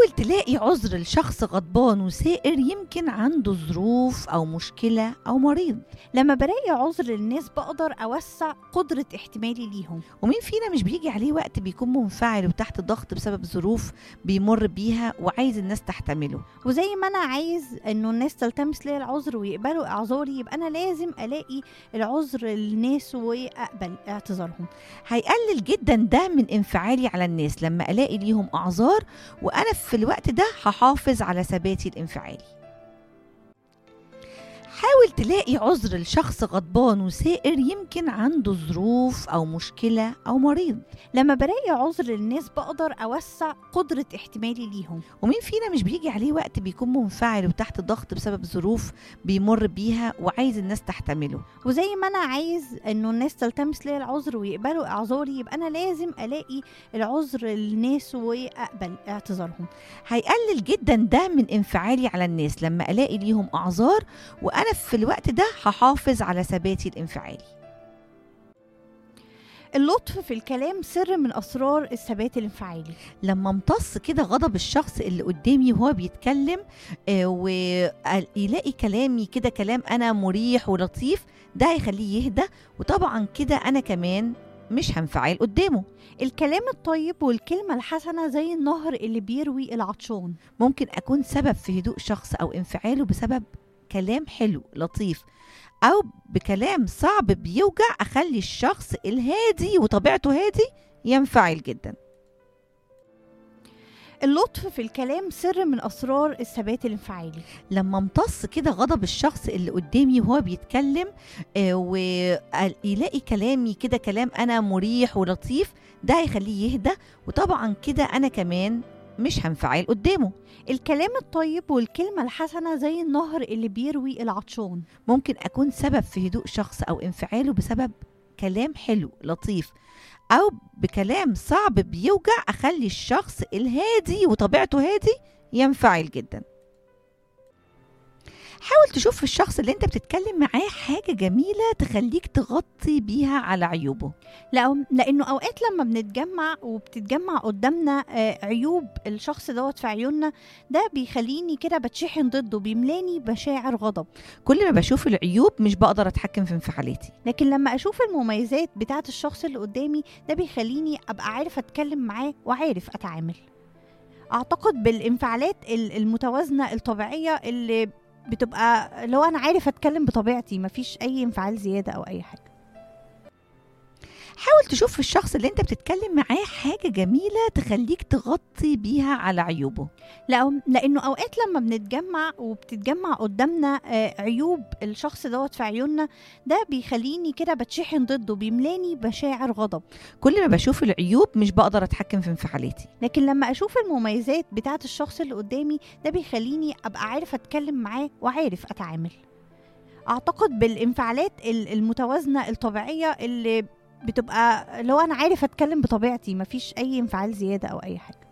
حاول تلاقي عذر لشخص غضبان وسائر يمكن عنده ظروف أو مشكلة أو مريض لما بلاقي عذر للناس بقدر أوسع قدرة احتمالي ليهم ومين فينا مش بيجي عليه وقت بيكون منفعل وتحت ضغط بسبب ظروف بيمر بيها وعايز الناس تحتمله وزي ما أنا عايز إنه الناس تلتمس لي العذر ويقبلوا إعذاري يبقى أنا لازم ألاقي العذر للناس وأقبل اعتذارهم هيقلل جدا ده من انفعالي على الناس لما الاقي ليهم اعذار وانا في الوقت ده هحافظ على ثباتي الانفعالي حاول تلاقي عذر لشخص غضبان وسائر يمكن عنده ظروف او مشكله او مريض لما بلاقي عذر للناس بقدر أوسع قدرة احتمالي ليهم ومين فينا مش بيجي عليه وقت بيكون منفعل وتحت ضغط بسبب ظروف بيمر بيها وعايز الناس تحتمله وزي ما أنا عايز إنه الناس تلتمس لي العذر ويقبلوا إعذاري يبقى أنا لازم ألاقي العذر للناس وأقبل اعتذارهم هيقلل جدا ده من انفعالي على الناس لما الاقي ليهم اعذار وانا في الوقت ده هحافظ على ثباتي الانفعالي اللطف في الكلام سر من أسرار الثبات الانفعالي لما امتص كده غضب الشخص اللي قدامي وهو بيتكلم آه، ويلاقي كلامي كده كلام انا مريح ولطيف ده هيخليه يهدى وطبعا كده انا كمان مش هنفعل قدامه الكلام الطيب والكلمة الحسنة زي النهر اللي بيروي العطشان ممكن اكون سبب في هدوء شخص او انفعاله بسبب كلام حلو لطيف او بكلام صعب بيوجع اخلي الشخص الهادي وطبيعته هادي ينفعل جدا اللطف في الكلام سر من أسرار الثبات الانفعالي لما امتص كده غضب الشخص اللي قدامي وهو بيتكلم آه، ويلاقي كلامي كده كلام انا مريح ولطيف ده هيخليه يهدى وطبعا كده انا كمان مش هنفعل قدامه الكلام الطيب والكلمة الحسنة زي النهر اللي بيروي العطشان ممكن اكون سبب في هدوء شخص او انفعاله بسبب كلام حلو لطيف او بكلام صعب بيوجع اخلي الشخص الهادي وطبيعته هادي ينفعل جدا حاول تشوف في الشخص اللي انت بتتكلم معاه حاجة جميلة تخليك تغطي بيها على عيوبه لا لأنه أوقات لما بنتجمع وبتتجمع قدامنا آه، عيوب الشخص دوت في عيوننا ده بيخليني كده بتشحن ضده بيملاني بشاعر غضب كل ما بشوف العيوب مش بقدر اتحكم في انفعالاتي لكن لما اشوف المميزات بتاعه الشخص اللي قدامي ده بيخليني ابقى عارف اتكلم معاه وعارف اتعامل اعتقد بالانفعالات ال- المتوازنه الطبيعيه اللي بتبقى لو انا عارف اتكلم بطبيعتي مفيش اي انفعال زياده او اي حاجه حاول تشوف في الشخص اللي انت بتتكلم معاه حاجة جميلة تخليك تغطي بيها على عيوبه لا لانه اوقات لما بنتجمع وبتتجمع قدامنا آه، عيوب الشخص دوت في عيوننا ده بيخليني كده بتشحن ضده بيملاني بشاعر غضب كل ما بشوف العيوب مش بقدر اتحكم في انفعالاتي لكن لما اشوف المميزات بتاعه الشخص اللي قدامي ده بيخليني ابقى عارف اتكلم معاه وعارف اتعامل اعتقد بالانفعالات ال- المتوازنه الطبيعيه اللي بتبقى لو انا عارف اتكلم بطبيعتي مفيش اي انفعال زياده او اي حاجه